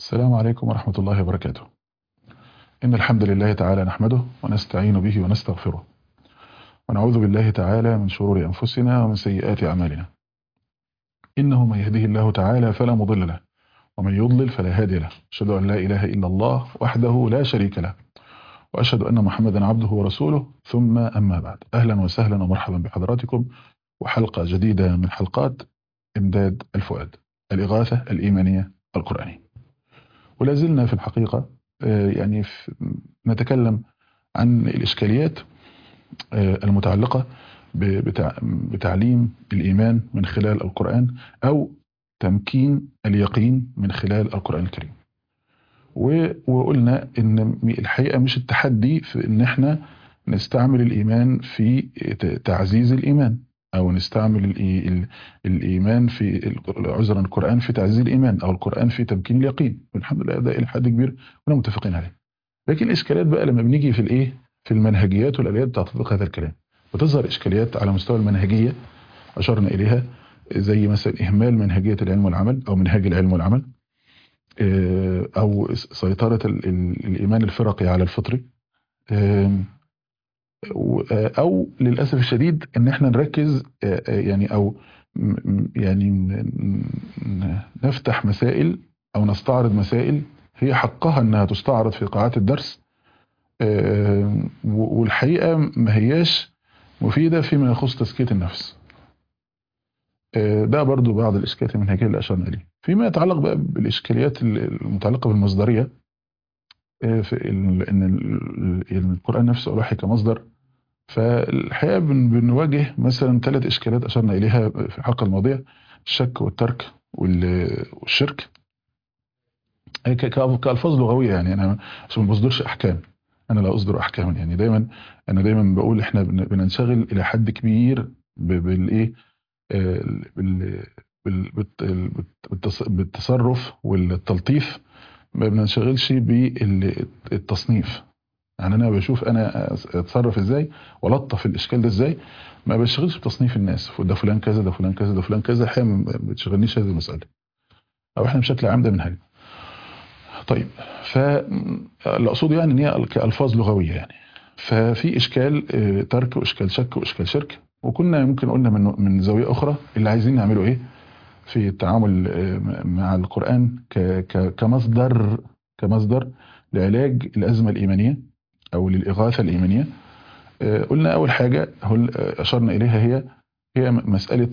السلام عليكم ورحمة الله وبركاته إن الحمد لله تعالى نحمده ونستعين به ونستغفره ونعوذ بالله تعالى من شرور أنفسنا ومن سيئات أعمالنا إنه من يهده الله تعالى فلا مضل له ومن يضلل فلا هادي له أشهد أن لا إله إلا الله وحده لا شريك له وأشهد أن محمدا عبده ورسوله ثم أما بعد أهلا وسهلا ومرحبا بحضراتكم وحلقة جديدة من حلقات إمداد الفؤاد الإغاثة الإيمانية القرآنية ولا زلنا في الحقيقة يعني نتكلم عن الإشكاليات المتعلقة بتعليم الإيمان من خلال القرآن أو تمكين اليقين من خلال القرآن الكريم وقلنا ان الحقيقة مش التحدي في ان احنا نستعمل الإيمان في تعزيز الإيمان أو نستعمل الإيمان في عذرا القرآن في تعزيز الإيمان أو القرآن في تمكين اليقين والحمد لله ده إلى حد كبير كنا متفقين عليه لكن الإشكالات بقى لما بنيجي في الإيه في المنهجيات والآليات بتاع تطبيق هذا الكلام بتظهر إشكاليات على مستوى المنهجية أشرنا إليها زي مثلا إهمال منهجية العلم والعمل أو منهاج العلم والعمل أو سيطرة الإيمان الفرقي على الفطري او للاسف الشديد ان احنا نركز يعني او يعني نفتح مسائل او نستعرض مسائل هي حقها انها تستعرض في قاعات الدرس والحقيقه ما هياش مفيده فيما يخص تزكيه النفس ده برضو بعض الاشكاليات المنهجيه اللي اشرنا اليه فيما يتعلق بقى بالاشكاليات المتعلقه بالمصدريه في ان القرآن نفسه ألوحي كمصدر فالحقيقة بنواجه مثلا ثلاث إشكالات أشرنا إليها في الحلقة الماضية الشك والترك والشرك كألفاظ لغوية يعني أنا عشان ما بصدرش أحكام أنا لا أصدر أحكام يعني دايما أنا دايما بقول إحنا بننشغل إلى حد كبير بالإيه بالتصرف والتلطيف ما بننشغلش بالتصنيف يعني انا بشوف انا اتصرف ازاي والطف الاشكال ده ازاي ما بشتغلش بتصنيف الناس ده فلان كذا ده فلان كذا ده فلان كذا الحقيقه ما بتشغلنيش هذه المساله او احنا بشكل عام ده منهج طيب فاللي اقصده يعني ان هي كالفاظ لغويه يعني ففي اشكال ترك واشكال شك واشكال شرك وكنا ممكن قلنا من من زاويه اخرى اللي عايزين نعمله ايه في التعامل مع القرآن كمصدر كمصدر لعلاج الأزمة الإيمانية أو للإغاثة الإيمانية قلنا أول حاجة أشرنا إليها هي هي مسألة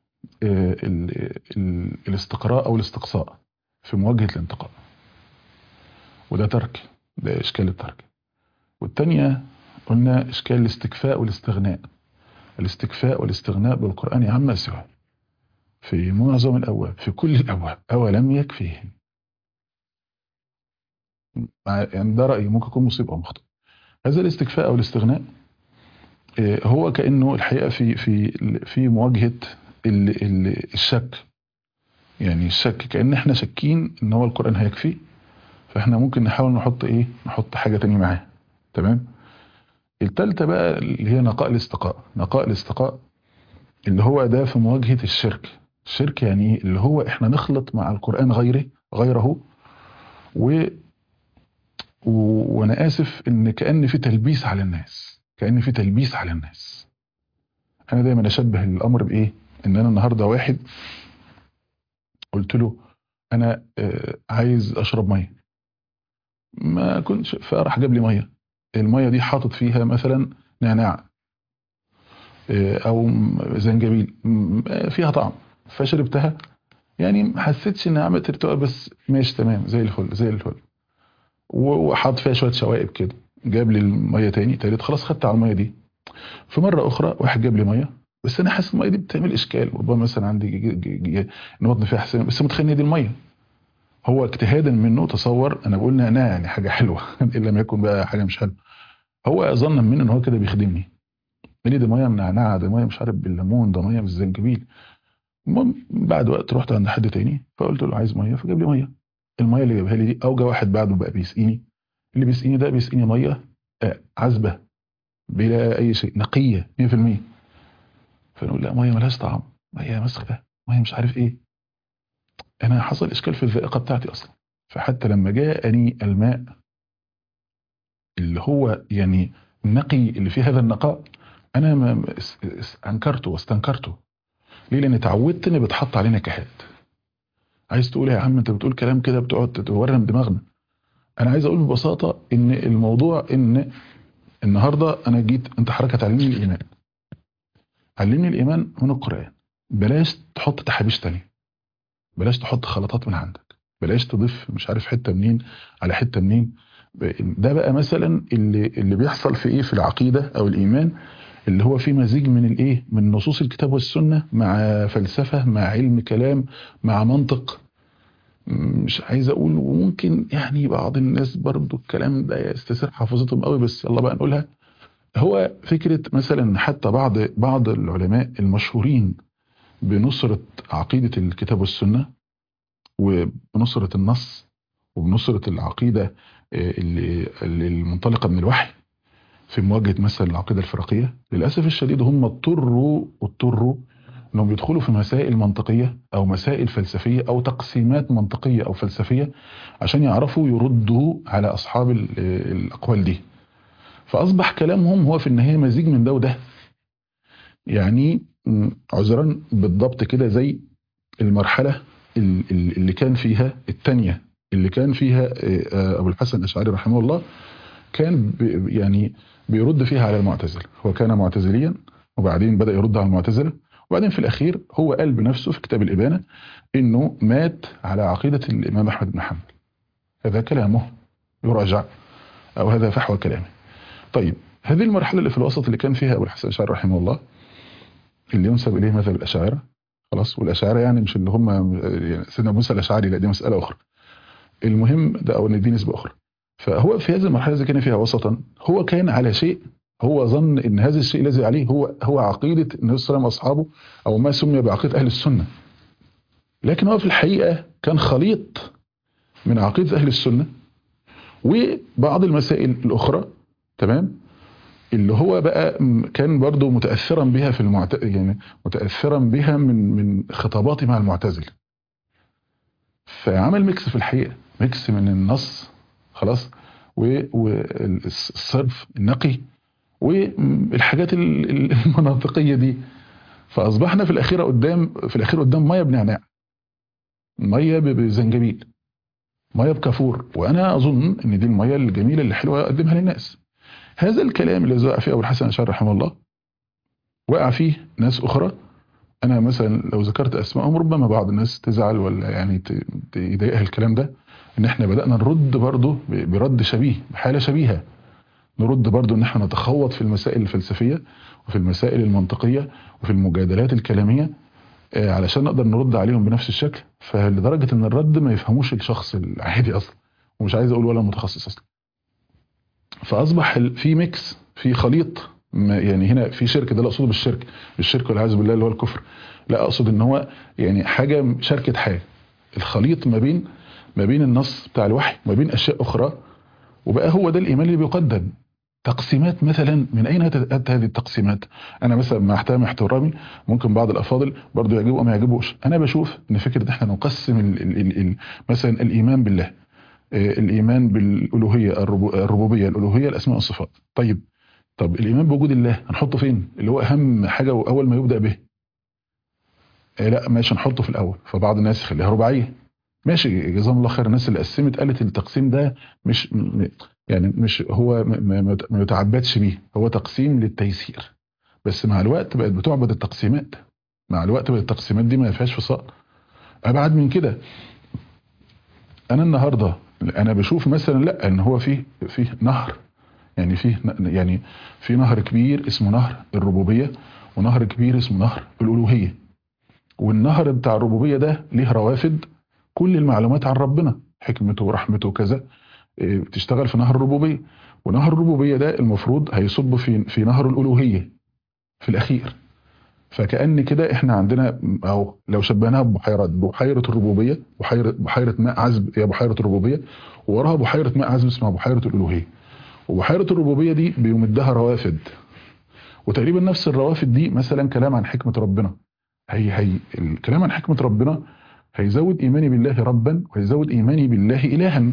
الاستقراء أو الاستقصاء في مواجهة الانتقاء وده ترك ده إشكال الترك والثانية قلنا إشكال الاستكفاء والاستغناء الاستكفاء والاستغناء بالقرآن عما سواه في معظم الأبواب في كل الأبواب أولم يكفيهم يعني ده رأيي ممكن يكون مصيب أو مخطئ هذا الاستكفاء أو الاستغناء هو كأنه الحقيقة في في في مواجهة الشك يعني الشك كأن احنا شاكين ان هو القرآن هيكفي فاحنا ممكن نحاول نحط ايه نحط حاجة تانية معاه تمام التالتة بقى اللي هي نقاء الاستقاء نقاء الاستقاء اللي هو ده في مواجهة الشرك الشرك يعني اللي هو احنا نخلط مع القرآن غيره غيره و... و... وانا اسف ان كأن في تلبيس على الناس كأن في تلبيس على الناس انا دايما اشبه الامر بايه ان انا النهاردة واحد قلت له انا آه عايز اشرب مية ما كنتش فراح جاب لي مية المية دي حاطط فيها مثلا نعناع او زنجبيل فيها طعم فشربتها يعني ما حسيتش انها عملت ارتواء بس ماشي تمام زي الفل زي الفل وحط فيها شويه شوائب كده جاب لي الميه تاني تالت خلاص خدت على الميه دي في مره اخرى واحد جاب لي ميه بس انا حاسس الميه دي بتعمل اشكال ربما مثلا عندي نبض فيها حساسيه بس متخيل دي الميه هو اجتهادا منه تصور انا بقول نعناع يعني حاجه حلوه الا ما يكون بقى حاجه مش حلوه هو ظنا منه ان هو كده بيخدمني ليه ده ميه منعنعه ده ميه مش عارف بالليمون ده ميه بالزنجبيل المهم بعد وقت رحت عند حد تاني فقلت له عايز ميه فجاب لي ميه الميه اللي جابها لي دي او جا واحد بعده بقى بيسقيني اللي بيسقيني ده بيسقيني ميه عذبه بلا اي شيء نقيه 100% فنقول لا ميه ملهاش طعم ميه مسخه ميه مش عارف ايه انا حصل اشكال في الذائقه بتاعتي اصلا فحتى لما جاءني الماء اللي هو يعني النقي اللي فيه هذا النقاء انا ما اس- اس- انكرته واستنكرته ليه لان اتعودت ان بتحط علينا كحات عايز تقول يا عم انت بتقول كلام كده بتقعد تورم دماغنا انا عايز اقول ببساطه ان الموضوع ان النهارده انا جيت انت حضرتك هتعلمني الايمان علمني الايمان من القران بلاش تحط تحابيش تانية بلاش تحط خلطات من عندك بلاش تضيف مش عارف حته منين على حته منين ب- ده بقى مثلا اللي اللي بيحصل في ايه في العقيده او الايمان اللي هو في مزيج من الايه من نصوص الكتاب والسنه مع فلسفه مع علم كلام مع منطق مش عايز اقول وممكن يعني بعض الناس برضو الكلام ده يستسر حافظتهم قوي بس يلا بقى نقولها هو فكره مثلا حتى بعض بعض العلماء المشهورين بنصره عقيده الكتاب والسنه وبنصره النص وبنصره العقيده آه، اللي اللي المنطلقه من الوحي في مواجهه مثلا العقيده الفرقيه للاسف الشديد هم اضطروا اضطروا انهم يدخلوا في مسائل منطقيه او مسائل فلسفيه او تقسيمات منطقيه او فلسفيه عشان يعرفوا يردوا على اصحاب ال- الاقوال دي فاصبح كلامهم هو في النهايه مزيج من ده وده يعني م، عذرا بالضبط كده زي المرحله ال- ال- اللي كان فيها الثانيه اللي كان فيها آه، آه، ابو الحسن الاشعري رحمه الله كان بي- يعني بيرد فيها على المعتزله هو كان معتزليا وبعدين بدا يرد على المعتزله وبعدين في الاخير هو قال بنفسه في كتاب الابانه انه مات على عقيده الامام احمد بن حنبل هذا كلامه يراجع او هذا فحوى كلامه طيب هذه المرحله اللي في الوسط اللي كان فيها ابو الحسن الاشعري رحمه الله اللي ينسب اليه مذهب الاشاعره خلاص والاشاعره يعني مش اللي هم يعني سيدنا موسى الاشعري لا دي مساله اخرى المهم ده او ان دي نسبه اخرى فهو في هذه المرحله التي كان فيها وسطا هو كان على شيء هو ظن ان هذا الشيء الذي عليه هو هو عقيده النبي صلى الله عليه وسلم واصحابه او ما سمي بعقيده اهل السنه لكن هو في الحقيقه كان خليط من عقيده اهل السنه وبعض المسائل الاخرى تمام اللي هو بقى م- كان برضه متاثرا بها في المعت... يعني متاثرا بها من من خطاباتي مع المعتزله فعمل ميكس في الحقيقه ميكس من النص خلاص والصرف النقي والحاجات ال- ال- المناطقيه دي فاصبحنا في الاخيره قدام في الاخير قدام ميه بنعناع ميه ب- بزنجبيل ميه بكافور وانا اظن ان دي الميه الجميله اللي حلوه اقدمها للناس هذا الكلام اللي وقع فيه ابو الحسن الاشعري رحمه الله وقع فيه ناس اخرى انا مثلا لو ذكرت اسمائهم ربما بعض الناس تزعل ولا يعني ت- ت- يضايقها الكلام ده ان احنا بدانا نرد برضه ب- برد شبيه بحاله شبيهه نرد برضه ان احنا نتخوض في المسائل الفلسفيه وفي المسائل المنطقيه وفي المجادلات الكلاميه آه، علشان نقدر نرد عليهم بنفس الشكل فلدرجه ان الرد ما يفهموش الشخص العادي اصلا ومش عايز اقول ولا متخصص اصلا فاصبح ال- في ميكس في خليط ما- يعني هنا في شرك ده اللي اقصده بالشرك الشرك والعياذ بالله اللي هو الكفر لا اقصد ان هو يعني حاجه شركه حاجه الخليط ما بين ما بين النص بتاع الوحي وما بين اشياء اخرى وبقى هو ده الايمان اللي بيقدم تقسيمات مثلا من اين اتت أتت هذه التقسيمات انا مثلا مع احترامي احترامي ممكن بعض الافاضل برضه يعجبه او ما يعجبوش انا بشوف ان فكره ان احنا نقسم ال ال ال ال مثلا الايمان بالله آه، الايمان بالالوهيه الربو- الربوبيه الالوهيه الاسماء والصفات طيب طب الايمان بوجود الله هنحطه فين اللي هو اهم حاجه واول ما يبدا به آه، لا ماشي نحطه في الاول فبعض الناس يخليها رباعيه ماشي جزاهم الله خير الناس اللي قسمت قالت التقسيم ده مش م- يعني مش هو ما- ما ما- ما يتعبدش بيه هو تقسيم للتيسير بس مع الوقت بقت بتعبد التقسيمات مع الوقت بقت التقسيمات دي ما فيهاش فصال ابعد من كده انا النهارده انا بشوف مثلا لا ان هو فيه فيه نهر يعني فيه ن- يعني في نهر كبير اسمه نهر الربوبيه ونهر كبير اسمه نهر الالوهيه والنهر بتاع الربوبيه ده ليه روافد كل المعلومات عن ربنا حكمته ورحمته وكذا إيه، بتشتغل في نهر الربوبيه ونهر الربوبيه ده المفروض هيصب في في نهر الالوهيه في الاخير فكأن كده احنا عندنا او لو شبهناها ببحيرات بحيره الربوبيه بحيره بحيره ماء عذب هي بحيره الربوبيه ووراها بحيره ماء عذب اسمها بحيره الالوهيه وبحيره الربوبيه دي بيمدها روافد وتقريبا نفس الروافد دي مثلا كلام عن حكمه ربنا هي هي الكلام عن حكمه ربنا هيزود ايماني بالله ربا وهيزود ايماني بالله الها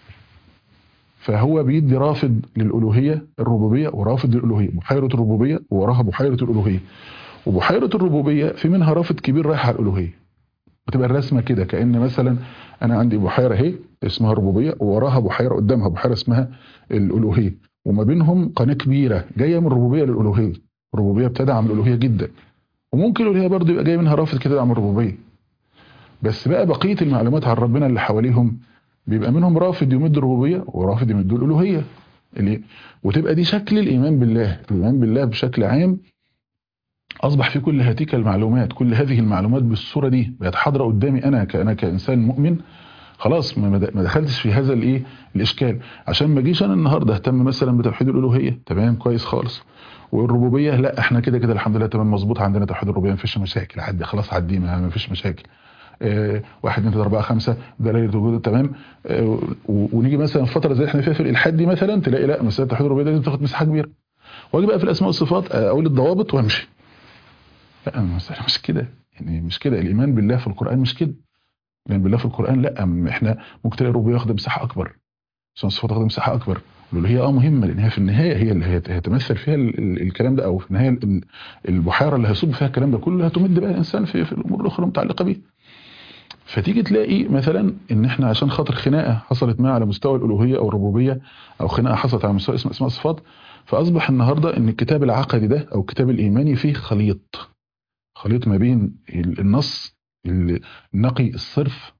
فهو بيدي رافض للالوهيه الربوبيه ورافض للالوهيه بحيره الربوبيه ووراها بحيره الالوهيه وبحيره الربوبيه في منها رافض كبير رايح على الالوهيه بتبقى الرسمه كده كان مثلا انا عندي بحيره اهي اسمها الربوبيه ووراها بحيره قدامها بحيره اسمها الالوهيه وما بينهم قناه كبيره جايه من الربوبيه للالوهيه الربوبيه بتدعم الالوهيه جدا وممكن الالوهيه برضه يبقى جاي منها رافض كده يدعم الربوبيه بس بقى بقيه المعلومات عن ربنا اللي حواليهم بيبقى منهم رافض يمد الربوبيه ورافض يمد الالوهيه اللي وتبقى دي شكل الايمان بالله الايمان بالله بشكل عام اصبح في كل هاتيك المعلومات كل هذه المعلومات بالصوره دي بقت حاضره قدامي انا كانا كانسان مؤمن خلاص ما ما دخلتش في هذا الايه الاشكال عشان ما اجيش انا النهارده اهتم مثلا بتوحيد الالوهيه تمام كويس خالص والربوبيه لا احنا كده كده الحمد لله تمام مظبوط عندنا توحيد الربوبيه مفيش مشاكل عدي خلاص عدي ما فيش مشاكل اه واحد اثنين ثلاثه اربعه خمسه دلائل الوجود تمام اه ونيجي مثلا في فتره زي احنا فيها في الالحاد دي مثلا تلاقي لا مساله توحيد الربوبيه لازم تاخد مساحه كبيره واجي بقى في الاسماء والصفات اقول الضوابط وامشي لا المساله مش كده يعني مش كده الايمان بالله في القران مش كده الايمان بالله في القران لا احنا ممكن تلاقي الربوبيه واخده مساحه اكبر الصفات واخده مساحه اكبر الالوهيه اه مهمه لان هي في النهايه هي اللي هيتمثل فيها الكلام ده او في النهايه البحيره اللي هيصب فيها الكلام ده كله هتمد بقى الانسان في, في الامور الاخرى المتعلقه بيه فتيجي تلاقي مثلا ان احنا عشان خاطر خناقه حصلت ما على مستوى الالوهيه او الربوبيه او خناقه حصلت على مستوى اسم اسماء الصفات فاصبح النهارده ان الكتاب العقدي ده او الكتاب الايماني فيه خليط خليط ما بين النص النقي الصرف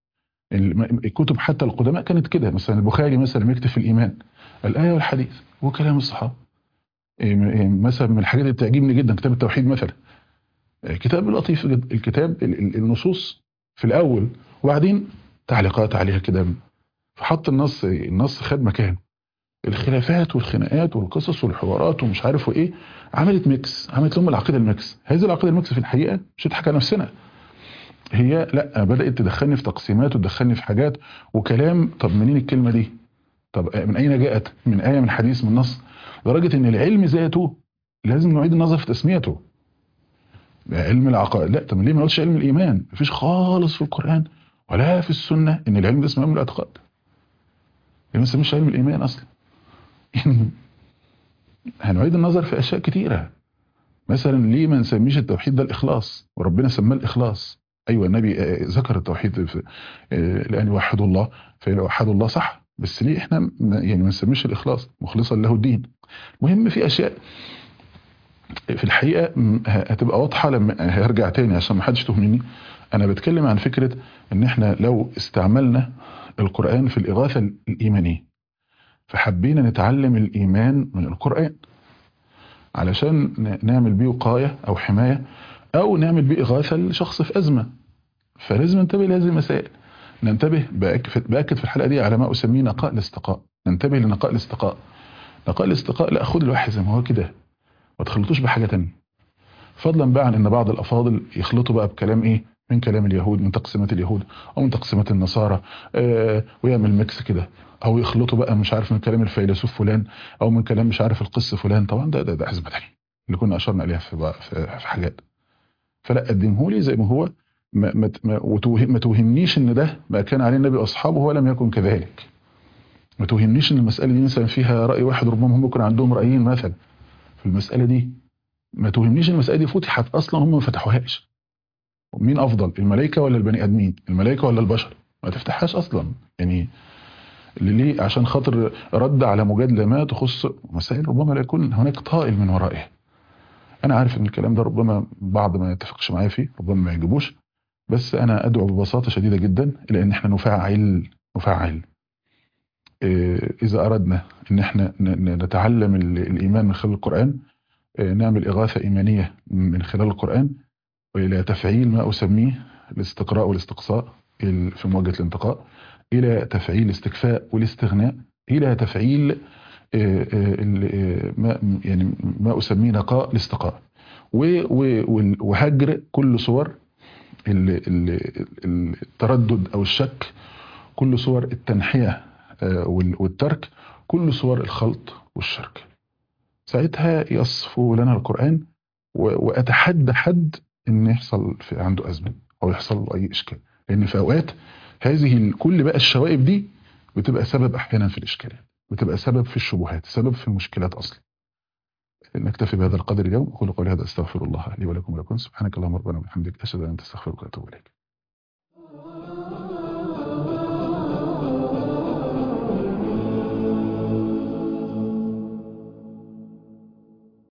الكتب حتى القدماء كانت كده مثلا البخاري مثلا يكتب في الايمان الايه والحديث وكلام الصحابه مثلا من الحاجات اللي بتعجبني جدا كتاب التوحيد مثلا كتاب لطيف جدا الكتاب النصوص في الاول وبعدين تعليقات عليها كده فحط النص النص خد مكانه الخلافات والخناقات والقصص والحوارات ومش عارف وايه عملت ميكس عملت لهم العقيده الميكس هذه العقيده الميكس في الحقيقه مش هتضحك على نفسنا هي لا بدات تدخلني في تقسيمات وتدخلني في حاجات وكلام طب منين الكلمه دي طب من اين جاءت من ايه من حديث من نص لدرجه ان العلم ذاته لازم نعيد النظر في تسميته علم العقائد لا طب ليه ما قلتش علم الايمان مفيش خالص في القران ولا في السنه ان العلم ده اسمه علم الاعتقاد ليه ما نسميش علم الايمان اصلا هنعيد النظر في اشياء كتيره مثلا ليه ما نسميش التوحيد ده الاخلاص وربنا سماه الاخلاص ايوه النبي ذكر التوحيد في لان يوحدوا الله فإن وحدوا الله صح بس ليه احنا يعني ما نسميش الاخلاص مخلصا له الدين مهم في اشياء في الحقيقه هتبقى واضحه لما هرجع تاني عشان ما حدش تهمني انا بتكلم عن فكره ان احنا لو استعملنا القران في الاغاثه الايمانيه فحبينا نتعلم الايمان من القران علشان نعمل بيه وقايه او حمايه او نعمل بيه اغاثه لشخص في ازمه فلازم ننتبه لهذه المسائل ننتبه باكد في الحلقه دي على ما اسميه نقاء الاستقاء ننتبه لنقاء الاستقاء نقاء الاستقاء لا خد الواحد زي ما هو كده ما تخلطوش بحاجه تانية فضلا بقى عن ان بعض الافاضل يخلطوا بقى بكلام ايه من كلام اليهود من تقسيمات اليهود او من تقسيمات النصارى آه ويعمل ميكس كده او يخلطوا بقى مش عارف من كلام الفيلسوف فلان او من كلام مش عارف القس فلان طبعا ده ده, ده حزمه ثانيه اللي كنا اشرنا عليها في في حاجات فلا قدمه لي زي ما هو ما, ما, ما, وتوهم ما توهمنيش ان ده ما كان عليه النبي واصحابه ولم يكن كذلك ما توهمنيش ان المساله دي مثلا فيها راي واحد ربما هم يكون عندهم رايين مثلا في المساله دي ما توهمنيش المساله دي فتحت اصلا هم ما فتحوهاش مين افضل الملائكه ولا البني ادمين الملائكه ولا البشر ما تفتحهاش اصلا يعني ليه عشان خاطر رد على مجادله ما تخص مسائل ربما لا يكون هناك طائل من ورائها انا عارف ان الكلام ده ربما بعض ما يتفقش معايا فيه ربما ما يعجبوش بس انا ادعو ببساطه شديده جدا الى ان احنا نفعل نفعل اذا اردنا ان احنا نتعلم الايمان من خلال القران نعمل اغاثه ايمانيه من خلال القران والى تفعيل ما اسميه الاستقراء والاستقصاء في مواجهه الانتقاء الى تفعيل الاستكفاء والاستغناء الى تفعيل ما يعني ما اسميه نقاء الاستقاء وهجر كل صور التردد او الشك كل صور التنحيه والترك كل صور الخلط والشرك ساعتها يصفو لنا القرآن وأتحدى حد إن يحصل في عنده أزمة أو يحصل له أي إشكال لان في اوقات هذه ال- كل بقى الشوائب دي بتبقى سبب احيانا في الاشكالات بتبقى سبب في الشبهات سبب في المشكلات اصلا نكتفي بهذا القدر اليوم اقول قولي هذا استغفر الله لي ولكم ولكم سبحانك اللهم ربنا وبحمدك اشهد ان لا اله الا انت استغفرك واتوب اليك